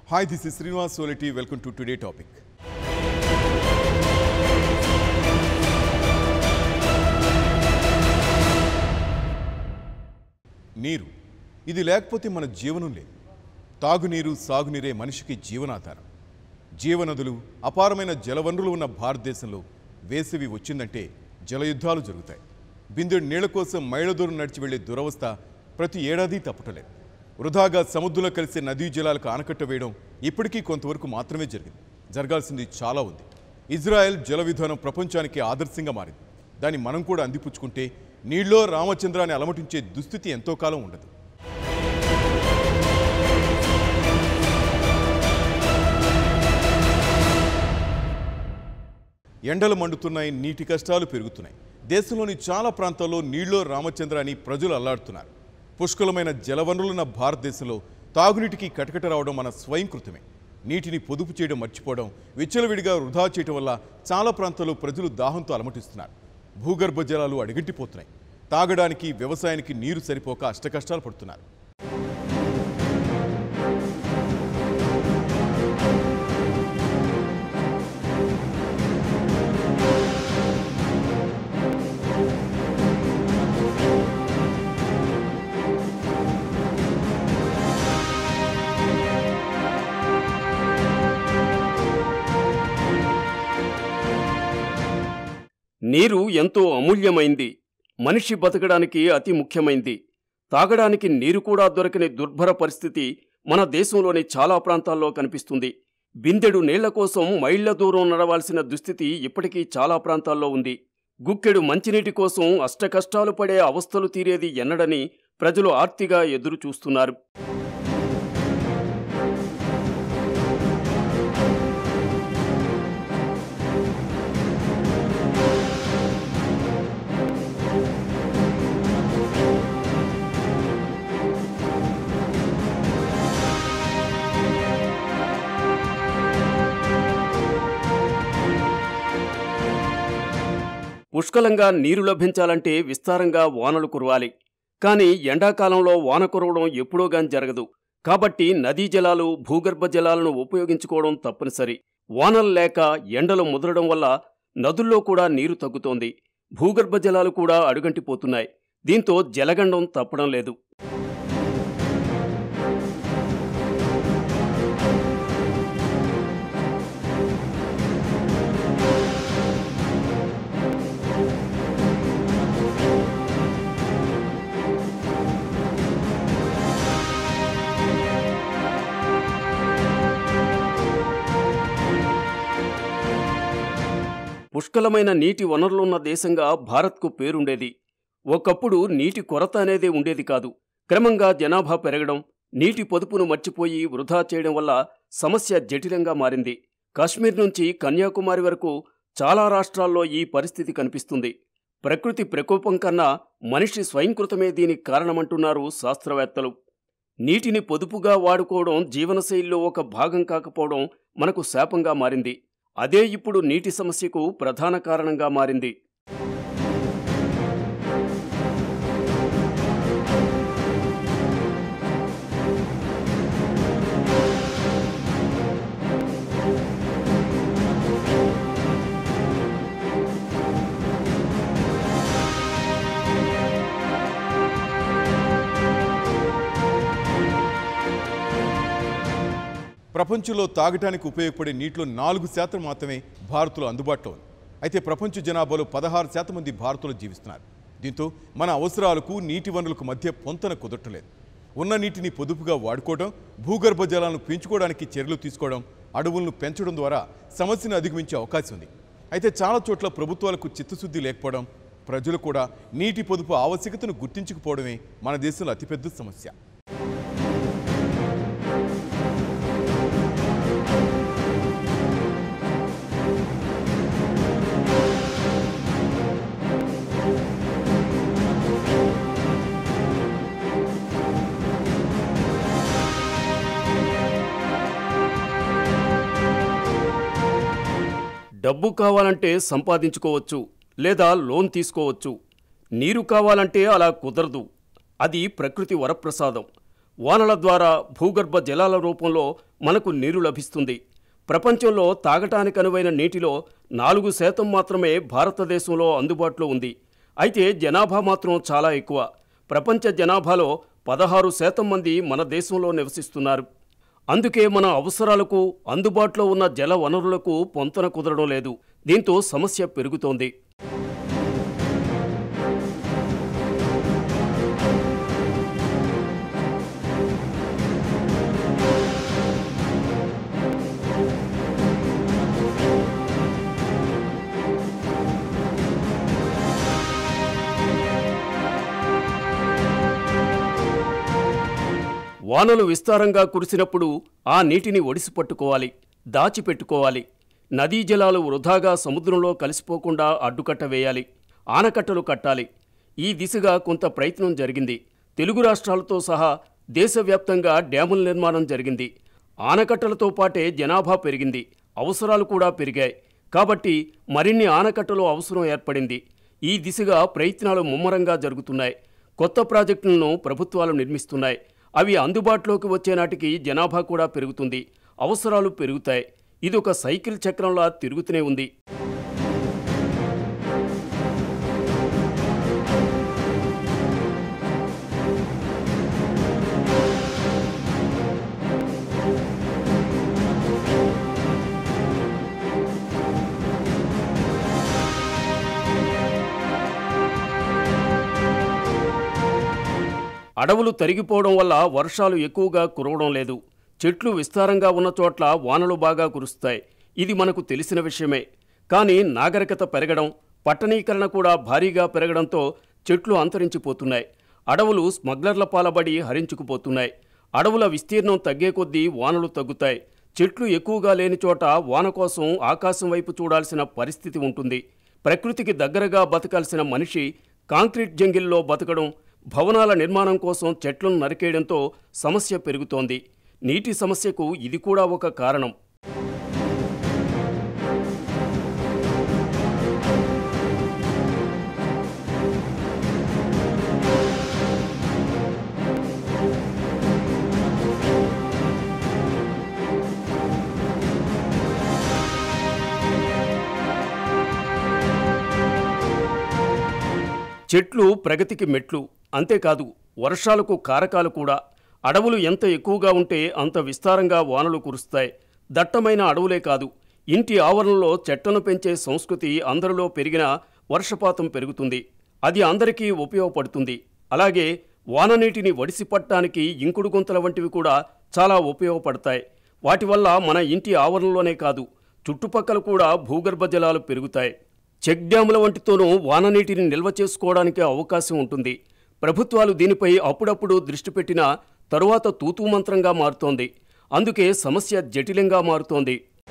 Hi, this is Srinivas Soleti. Welcome to today topic. నీరు ఇది లేకపోతే మన జీవనం లేదు తాగునీరు సాగునీరే మనిషికి జీవనాధారం జీవనదులు అపారమైన జలవనరులు ఉన్న భారతదేశంలో వేసవి వచ్చిందంటే జలయుద్ధాలు జరుగుతాయి బిందెడు నీళ్ల కోసం మైళ్ళ దూరం నడిచి వెళ్లే దురవస్థ ప్రతి ఏడాది తప్పటలేదు వృధాగా సముద్రంలో కలిసే నదీ జలాలకు ఆనకట్ట వేయడం ఇప్పటికీ కొంతవరకు మాత్రమే జరిగింది జరగాల్సింది చాలా ఉంది ఇజ్రాయెల్ జల విధానం ప్రపంచానికి ఆదర్శంగా మారింది దాన్ని మనం కూడా అందిపుచ్చుకుంటే నీళ్ళలో రామచంద్రాన్ని అలమటించే దుస్థితి ఎంతో కాలం ఉండదు ఎండలు మండుతున్నాయి నీటి కష్టాలు పెరుగుతున్నాయి దేశంలోని చాలా ప్రాంతాల్లో నీళ్ళో రామచంద్ర అని ప్రజలు అల్లాడుతున్నారు పుష్కలమైన జలవనరులున్న భారతదేశంలో తాగునీటికి కటకట రావడం మన స్వయంకృతమే నీటిని పొదుపు చేయడం మర్చిపోవడం విచ్చలవిడిగా వృధా చేయడం వల్ల చాలా ప్రాంతాల్లో ప్రజలు దాహంతో అలమటిస్తున్నారు భూగర్భ జలాలు అడుగంటిపోతున్నాయి తాగడానికి వ్యవసాయానికి నీరు సరిపోక అష్టకష్టాలు పడుతున్నారు నీరు ఎంతో అమూల్యమైంది మనిషి బతకడానికి అతి ముఖ్యమైంది తాగడానికి నీరు కూడా దొరకని దుర్భర పరిస్థితి మన దేశంలోని చాలా ప్రాంతాల్లో కనిపిస్తుంది బిందెడు నీళ్ల కోసం మైళ్ల దూరం నడవాల్సిన దుస్థితి ఇప్పటికీ చాలా ప్రాంతాల్లో ఉంది గుక్కెడు మంచినీటి కోసం అష్టకష్టాలు పడే అవస్థలు తీరేది ఎన్నడని ప్రజలు ఆర్తిగా ఎదురు చూస్తున్నారు పుష్కలంగా నీరు లభించాలంటే విస్తారంగా వానలు కురవాలి కానీ ఎండాకాలంలో వాన కురవడం ఎప్పుడోగాని జరగదు కాబట్టి నదీ జలాలు భూగర్భ జలాలను ఉపయోగించుకోవడం తప్పనిసరి వానలు లేక ఎండలు ముదరడం వల్ల నదుల్లో కూడా నీరు తగ్గుతోంది భూగర్భ జలాలు కూడా అడుగంటిపోతున్నాయి దీంతో జలగండం తప్పడం లేదు పుష్కలమైన నీటి వనరులున్న దేశంగా భారత్కు పేరుండేది ఒకప్పుడు నీటి కొరత అనేదే ఉండేది కాదు క్రమంగా జనాభా పెరగడం నీటి పొదుపును మర్చిపోయి వృధా చేయడం వల్ల సమస్య జటిలంగా మారింది కాశ్మీర్ నుంచి కన్యాకుమారి వరకు చాలా రాష్ట్రాల్లో ఈ పరిస్థితి కనిపిస్తుంది ప్రకృతి ప్రకోపం కన్నా మనిషి స్వయంకృతమే దీనికి కారణమంటున్నారు శాస్త్రవేత్తలు నీటిని పొదుపుగా వాడుకోవడం జీవనశైలిలో ఒక భాగం కాకపోవడం మనకు శాపంగా మారింది అదే ఇప్పుడు నీటి సమస్యకు ప్రధాన కారణంగా మారింది ప్రపంచంలో తాగటానికి ఉపయోగపడే నీటిలో నాలుగు శాతం మాత్రమే భారత్లో అందుబాటులో ఉంది అయితే ప్రపంచ జనాభాలో పదహారు శాతం మంది భారత్లో జీవిస్తున్నారు దీంతో మన అవసరాలకు నీటి వనరులకు మధ్య పొంతన కుదరట్లేదు ఉన్న నీటిని పొదుపుగా వాడుకోవడం భూగర్భ జలాలను పెంచుకోవడానికి చర్యలు తీసుకోవడం అడవులను పెంచడం ద్వారా సమస్యను అధిగమించే అవకాశం ఉంది అయితే చాలా చోట్ల ప్రభుత్వాలకు చిత్తశుద్ధి లేకపోవడం ప్రజలు కూడా నీటి పొదుపు ఆవశ్యకతను గుర్తించకపోవడమే మన దేశంలో అతిపెద్ద సమస్య డబ్బు కావాలంటే సంపాదించుకోవచ్చు లేదా లోన్ తీసుకోవచ్చు నీరు కావాలంటే అలా కుదరదు అది ప్రకృతి వరప్రసాదం వానల ద్వారా భూగర్భ జలాల రూపంలో మనకు నీరు లభిస్తుంది ప్రపంచంలో తాగటానికి అనువైన నీటిలో నాలుగు శాతం మాత్రమే భారతదేశంలో అందుబాటులో ఉంది అయితే జనాభా మాత్రం చాలా ఎక్కువ ప్రపంచ జనాభాలో పదహారు శాతం మంది మన దేశంలో నివసిస్తున్నారు అందుకే మన అవసరాలకు అందుబాటులో ఉన్న జల వనరులకు పొంతన కుదరడం లేదు దీంతో సమస్య పెరుగుతోంది వానలు విస్తారంగా కురిసినప్పుడు ఆ నీటిని ఒడిసి పట్టుకోవాలి దాచిపెట్టుకోవాలి నదీ జలాలు వృధాగా సముద్రంలో కలిసిపోకుండా అడ్డుకట్ట వేయాలి ఆనకట్టలు కట్టాలి ఈ దిశగా కొంత ప్రయత్నం జరిగింది తెలుగు రాష్ట్రాలతో సహా దేశవ్యాప్తంగా డ్యాముల నిర్మాణం జరిగింది ఆనకట్టలతో పాటే జనాభా పెరిగింది అవసరాలు కూడా పెరిగాయి కాబట్టి మరిన్ని ఆనకట్టలు అవసరం ఏర్పడింది ఈ దిశగా ప్రయత్నాలు ముమ్మరంగా జరుగుతున్నాయి కొత్త ప్రాజెక్టులను ప్రభుత్వాలు నిర్మిస్తున్నాయి అవి అందుబాటులోకి వచ్చే నాటికి జనాభా కూడా పెరుగుతుంది అవసరాలు పెరుగుతాయి ఇదొక సైకిల్ చక్రంలా తిరుగుతూనే ఉంది అడవులు తరిగిపోవడం వల్ల వర్షాలు ఎక్కువగా కురవడం లేదు చెట్లు విస్తారంగా ఉన్న చోట్ల వానలు బాగా కురుస్తాయి ఇది మనకు తెలిసిన విషయమే కానీ నాగరికత పెరగడం పట్టణీకరణ కూడా భారీగా పెరగడంతో చెట్లు అంతరించిపోతున్నాయి అడవులు స్మగ్లర్ల పాలబడి హరించుకుపోతున్నాయి అడవుల విస్తీర్ణం తగ్గే కొద్దీ వానలు తగ్గుతాయి చెట్లు ఎక్కువగా లేని చోట వాన కోసం ఆకాశం వైపు చూడాల్సిన పరిస్థితి ఉంటుంది ప్రకృతికి దగ్గరగా బతకాల్సిన మనిషి కాంక్రీట్ జంగిల్లో బతకడం భవనాల నిర్మాణం కోసం చెట్లను నరికేయడంతో సమస్య పెరుగుతోంది నీటి సమస్యకు ఇది కూడా ఒక కారణం చెట్లు ప్రగతికి మెట్లు అంతేకాదు వర్షాలకు కారకాలు కూడా అడవులు ఎంత ఎక్కువగా ఉంటే అంత విస్తారంగా వానలు కురుస్తాయి దట్టమైన అడవులే కాదు ఇంటి ఆవరణలో చెట్లను పెంచే సంస్కృతి అందరిలో పెరిగినా వర్షపాతం పెరుగుతుంది అది అందరికీ ఉపయోగపడుతుంది అలాగే వాననీటిని వడిసి పట్టడానికి ఇంకుడు గుంతల వంటివి కూడా చాలా ఉపయోగపడతాయి వాటి వల్ల మన ఇంటి ఆవరణలోనే కాదు చుట్టుపక్కల కూడా భూగర్భ జలాలు పెరుగుతాయి చెక్ డ్యాముల వంటితోనూ వాననీటిని నిల్వ చేసుకోవడానికి అవకాశం ఉంటుంది ప్రభుత్వాలు దీనిపై అప్పుడప్పుడు దృష్టి పెట్టినా తరువాత తూతూ మంత్రంగా మారుతోంది అందుకే సమస్య జటిలంగా మారుతోంది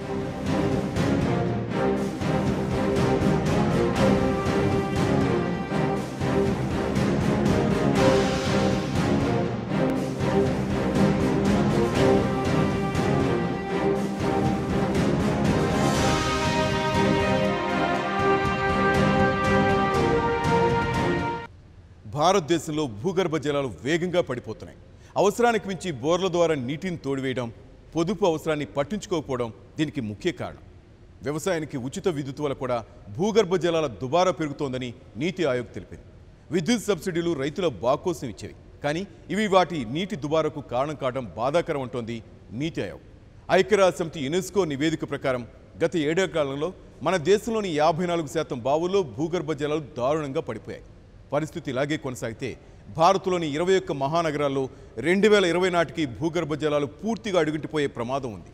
భారతదేశంలో భూగర్భ జలాలు వేగంగా పడిపోతున్నాయి అవసరానికి మించి బోర్ల ద్వారా నీటిని తోడివేయడం పొదుపు అవసరాన్ని పట్టించుకోకపోవడం దీనికి ముఖ్య కారణం వ్యవసాయానికి ఉచిత విద్యుత్ వల్ల కూడా భూగర్భ జలాల దుబారా పెరుగుతోందని నీతి ఆయోగ్ తెలిపింది విద్యుత్ సబ్సిడీలు రైతుల బాకోసం ఇచ్చేవి కానీ ఇవి వాటి నీటి దుబారకు కారణం కావడం బాధాకరం అంటోంది నీతి ఆయోగ్ ఐక్యరాజ్య సమితి యునెస్కో నివేదిక ప్రకారం గత ఏడేళ్ల కాలంలో మన దేశంలోని యాభై నాలుగు శాతం బావుల్లో భూగర్భ జలాలు దారుణంగా పడిపోయాయి పరిస్థితి ఇలాగే కొనసాగితే భారత్లోని ఇరవై ఒక్క మహానగరాల్లో రెండు వేల ఇరవై నాటికి భూగర్భ జలాలు పూర్తిగా అడుగుంటిపోయే ప్రమాదం ఉంది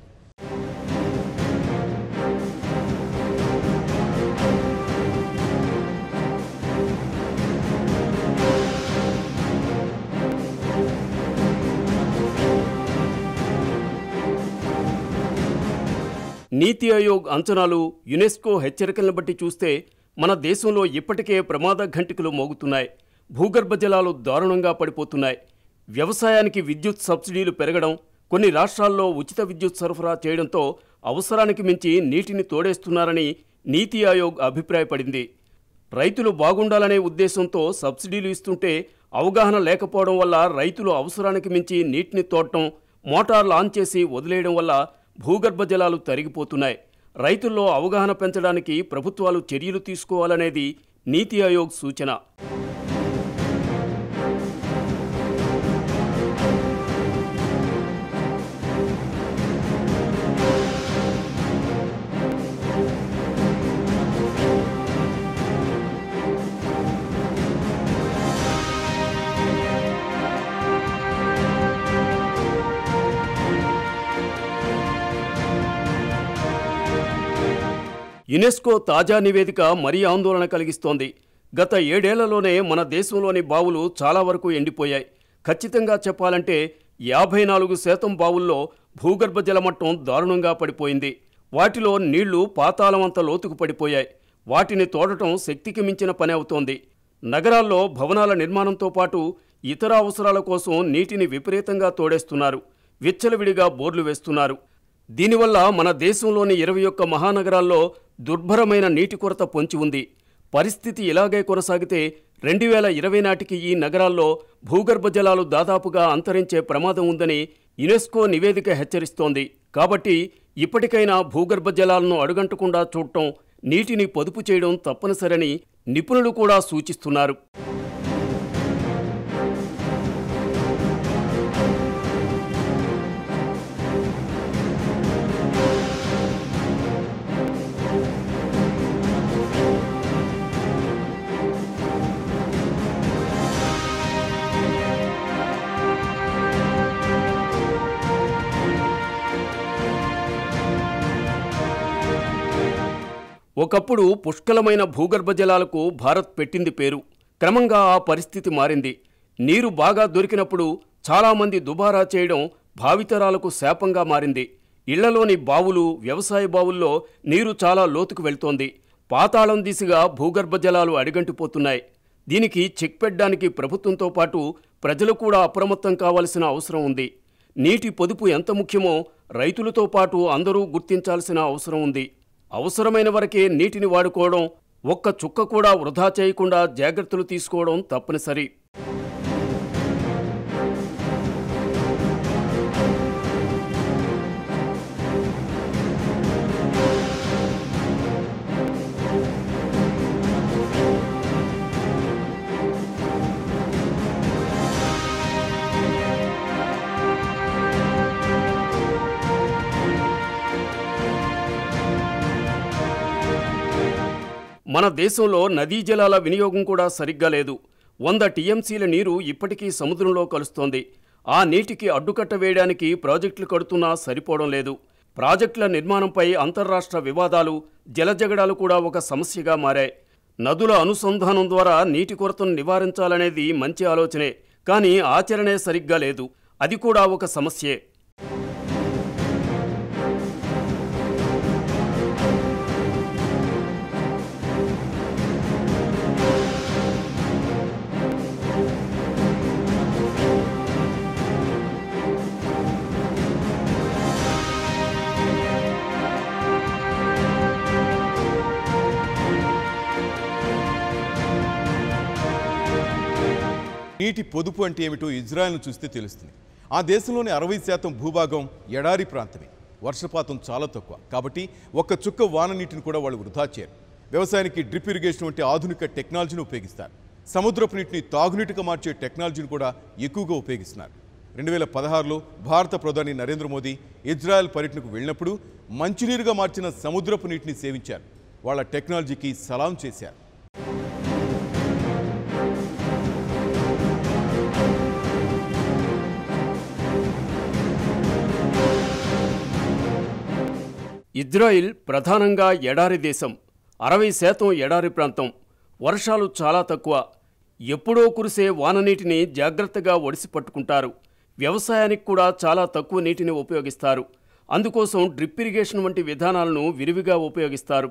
నీతి ఆయోగ్ అంచనాలు యునెస్కో హెచ్చరికలను బట్టి చూస్తే మన దేశంలో ఇప్పటికే ప్రమాద ఘంటికలు మోగుతున్నాయి భూగర్భ జలాలు దారుణంగా పడిపోతున్నాయి వ్యవసాయానికి విద్యుత్ సబ్సిడీలు పెరగడం కొన్ని రాష్ట్రాల్లో ఉచిత విద్యుత్ సరఫరా చేయడంతో అవసరానికి మించి నీటిని తోడేస్తున్నారని నీతి ఆయోగ్ అభిప్రాయపడింది రైతులు బాగుండాలనే ఉద్దేశంతో సబ్సిడీలు ఇస్తుంటే అవగాహన లేకపోవడం వల్ల రైతులు అవసరానికి మించి నీటిని తోడటం మోటార్లు ఆన్ చేసి వదిలేయడం వల్ల భూగర్భ జలాలు తరిగిపోతున్నాయి రైతుల్లో అవగాహన పెంచడానికి ప్రభుత్వాలు చర్యలు తీసుకోవాలనేది నీతి ఆయోగ్ సూచన యునెస్కో తాజా నివేదిక మరీ ఆందోళన కలిగిస్తోంది గత ఏడేళ్లలోనే మన దేశంలోని బావులు చాలా వరకు ఎండిపోయాయి ఖచ్చితంగా చెప్పాలంటే యాభై నాలుగు శాతం బావుల్లో భూగర్భ జలమట్టం దారుణంగా పడిపోయింది వాటిలో నీళ్లు పాతాళమంత లోతుకు పడిపోయాయి వాటిని తోడటం శక్తికి మించిన పని అవుతోంది నగరాల్లో భవనాల నిర్మాణంతో పాటు ఇతర అవసరాల కోసం నీటిని విపరీతంగా తోడేస్తున్నారు విచ్చలవిడిగా బోర్లు వేస్తున్నారు దీనివల్ల మన దేశంలోని ఇరవై ఒక్క మహానగరాల్లో దుర్భరమైన నీటి కొరత పొంచి ఉంది పరిస్థితి ఇలాగే కొనసాగితే రెండు వేల ఇరవై నాటికి ఈ నగరాల్లో భూగర్భ జలాలు దాదాపుగా అంతరించే ప్రమాదం ఉందని యునెస్కో నివేదిక హెచ్చరిస్తోంది కాబట్టి ఇప్పటికైనా భూగర్భ జలాలను అడుగంటకుండా చూడటం నీటిని పొదుపు చేయడం తప్పనిసరని నిపుణులు కూడా సూచిస్తున్నారు ఒకప్పుడు పుష్కలమైన భూగర్భ జలాలకు భారత్ పెట్టింది పేరు క్రమంగా ఆ పరిస్థితి మారింది నీరు బాగా దొరికినప్పుడు చాలామంది దుబారా చేయడం భావితరాలకు శాపంగా మారింది ఇళ్లలోని బావులు వ్యవసాయ బావుల్లో నీరు చాలా లోతుకు వెళ్తోంది పాతాళం దిశగా భూగర్భ జలాలు అడిగంటిపోతున్నాయి దీనికి చెక్ పెట్టడానికి ప్రభుత్వంతో పాటు ప్రజలు కూడా అప్రమత్తం కావాల్సిన అవసరం ఉంది నీటి పొదుపు ఎంత ముఖ్యమో రైతులతో పాటు అందరూ గుర్తించాల్సిన అవసరం ఉంది అవసరమైన వరకే నీటిని వాడుకోవడం ఒక్క చుక్క కూడా వృధా చేయకుండా జాగ్రత్తలు తీసుకోవడం తప్పనిసరి మన దేశంలో నదీ జలాల వినియోగం కూడా సరిగ్గా లేదు వంద టీఎంసీల నీరు ఇప్పటికీ సముద్రంలో కలుస్తోంది ఆ నీటికి అడ్డుకట్ట వేయడానికి ప్రాజెక్టులు కడుతున్నా సరిపోవడం లేదు ప్రాజెక్టుల నిర్మాణంపై అంతర్రాష్ట్ర వివాదాలు జలజగడాలు కూడా ఒక సమస్యగా మారాయి నదుల అనుసంధానం ద్వారా నీటి కొరతను నివారించాలనేది మంచి ఆలోచనే కానీ ఆచరణే సరిగ్గా లేదు అది కూడా ఒక సమస్యే నీటి పొదుపు అంటే ఏమిటో ఇజ్రాయెల్ను చూస్తే తెలుస్తుంది ఆ దేశంలోని అరవై శాతం భూభాగం ఎడారి ప్రాంతమే వర్షపాతం చాలా తక్కువ కాబట్టి ఒక్క చుక్క వాన నీటిని కూడా వాళ్ళు వృధా చేయరు వ్యవసాయానికి డ్రిప్ ఇరిగేషన్ వంటి ఆధునిక టెక్నాలజీని ఉపయోగిస్తారు సముద్రపు నీటిని తాగునీటిగా మార్చే టెక్నాలజీని కూడా ఎక్కువగా ఉపయోగిస్తున్నారు రెండు వేల పదహారులో భారత ప్రధాని నరేంద్ర మోదీ ఇజ్రాయెల్ పర్యటనకు వెళ్ళినప్పుడు మంచినీరుగా మార్చిన సముద్రపు నీటిని సేవించారు వాళ్ళ టెక్నాలజీకి సలాం చేశారు ఇజ్రాయిల్ ప్రధానంగా ఎడారి దేశం అరవై శాతం ఎడారి ప్రాంతం వర్షాలు చాలా తక్కువ ఎప్పుడో కురిసే వాననీటిని జాగ్రత్తగా ఒడిసి పట్టుకుంటారు వ్యవసాయానికి కూడా చాలా తక్కువ నీటిని ఉపయోగిస్తారు అందుకోసం డ్రిప్ ఇరిగేషన్ వంటి విధానాలను విరివిగా ఉపయోగిస్తారు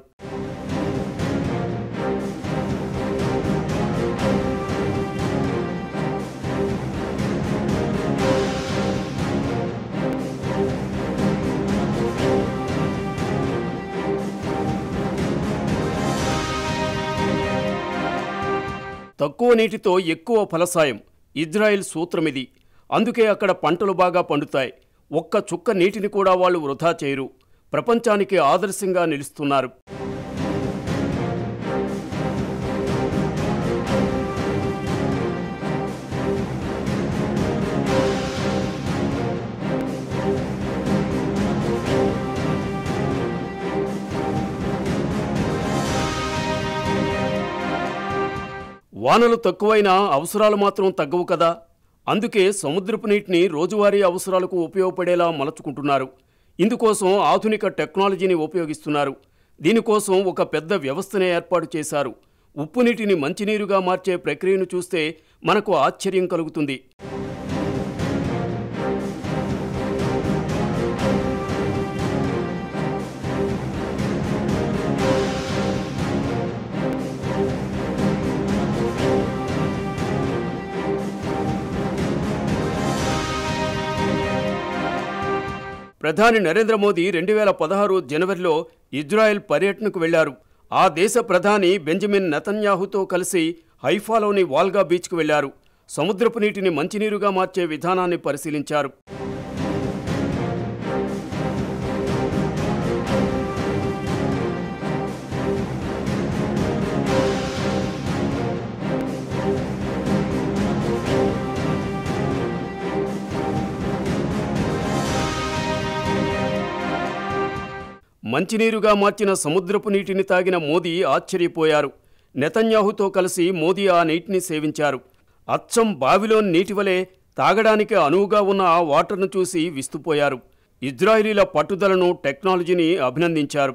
తక్కువ నీటితో ఎక్కువ ఫలసాయం ఇజ్రాయెల్ సూత్రమిది అందుకే అక్కడ పంటలు బాగా పండుతాయి ఒక్క చుక్క నీటిని కూడా వాళ్ళు వృధా చేయరు ప్రపంచానికి ఆదర్శంగా నిలుస్తున్నారు వానలు తక్కువైనా అవసరాలు మాత్రం తగ్గవు కదా అందుకే సముద్రపు నీటిని రోజువారీ అవసరాలకు ఉపయోగపడేలా మలచుకుంటున్నారు ఇందుకోసం ఆధునిక టెక్నాలజీని ఉపయోగిస్తున్నారు దీనికోసం ఒక పెద్ద వ్యవస్థనే ఏర్పాటు చేశారు ఉప్పు నీటిని మంచినీరుగా మార్చే ప్రక్రియను చూస్తే మనకు ఆశ్చర్యం కలుగుతుంది ప్రధాని నరేంద్ర మోదీ రెండు వేల పదహారు జనవరిలో ఇజ్రాయెల్ పర్యటనకు వెళ్లారు ఆ దేశ ప్రధాని బెంజమిన్ నెతన్యాహుతో కలిసి హైఫాలోని వాల్గా బీచ్కు వెళ్లారు సముద్రపు నీటిని మంచినీరుగా మార్చే విధానాన్ని పరిశీలించారు మంచినీరుగా మార్చిన సముద్రపు నీటిని తాగిన మోదీ ఆశ్చర్యపోయారు నెతన్యాహుతో కలిసి మోదీ ఆ నీటిని సేవించారు అచ్చం బావిలోని నీటి వలె తాగడానికి అనువుగా ఉన్న ఆ వాటర్ను చూసి విస్తుపోయారు ఇజ్రాయిలీల పట్టుదలను టెక్నాలజీని అభినందించారు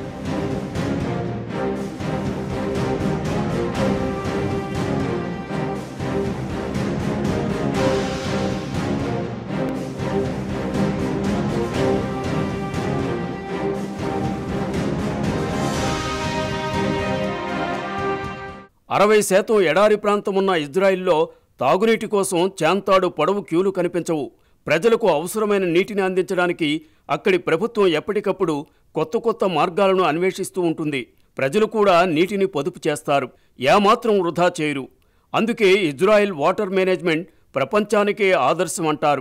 అరవై శాతం ఎడారి ప్రాంతం ఉన్న ఇజ్రాయిల్లో తాగునీటి కోసం చాంతాడు పొడవు క్యూలు కనిపించవు ప్రజలకు అవసరమైన నీటిని అందించడానికి అక్కడి ప్రభుత్వం ఎప్పటికప్పుడు కొత్త కొత్త మార్గాలను అన్వేషిస్తూ ఉంటుంది ప్రజలు కూడా నీటిని పొదుపు చేస్తారు ఏమాత్రం వృధా చేయరు అందుకే ఇజ్రాయెల్ వాటర్ మేనేజ్మెంట్ ప్రపంచానికే ఆదర్శం అంటారు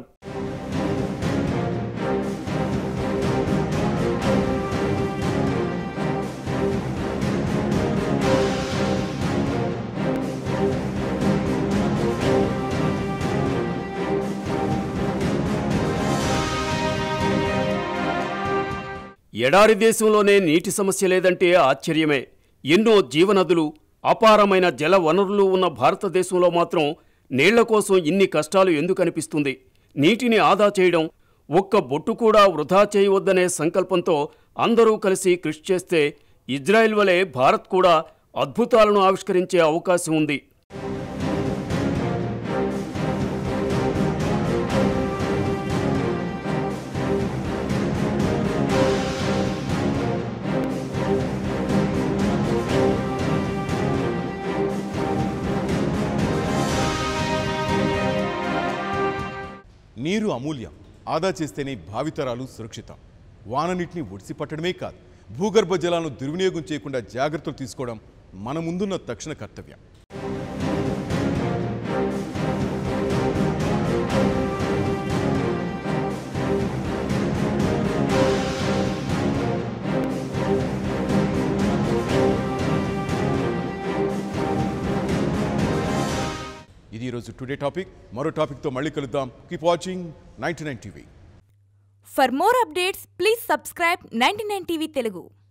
ఎడారి దేశంలోనే నీటి సమస్య లేదంటే ఆశ్చర్యమే ఎన్నో జీవనదులు అపారమైన జల వనరులు ఉన్న భారతదేశంలో మాత్రం నీళ్ల కోసం ఇన్ని కష్టాలు ఎందుకు అనిపిస్తుంది నీటిని ఆదా చేయడం ఒక్క బొట్టు కూడా వృధా చేయవద్దనే సంకల్పంతో అందరూ కలిసి కృషి చేస్తే ఇజ్రాయెల్ వలె భారత్ కూడా అద్భుతాలను ఆవిష్కరించే అవకాశం ఉంది నీరు అమూల్యం ఆదా చేస్తేనే భావితరాలు సురక్షితం వాననీటిని ఒడిసి పట్టడమే కాదు భూగర్భ జలాలను దుర్వినియోగం చేయకుండా జాగ్రత్తలు తీసుకోవడం మన ముందున్న తక్షణ కర్తవ్యం ఇది ఈరోజు టుడే టాపిక్ మరో టాపిక్తో మళ్ళీ కలుద్దాం keep watching ninety nine TV For more updates, please subscribe 99 TV Telugu.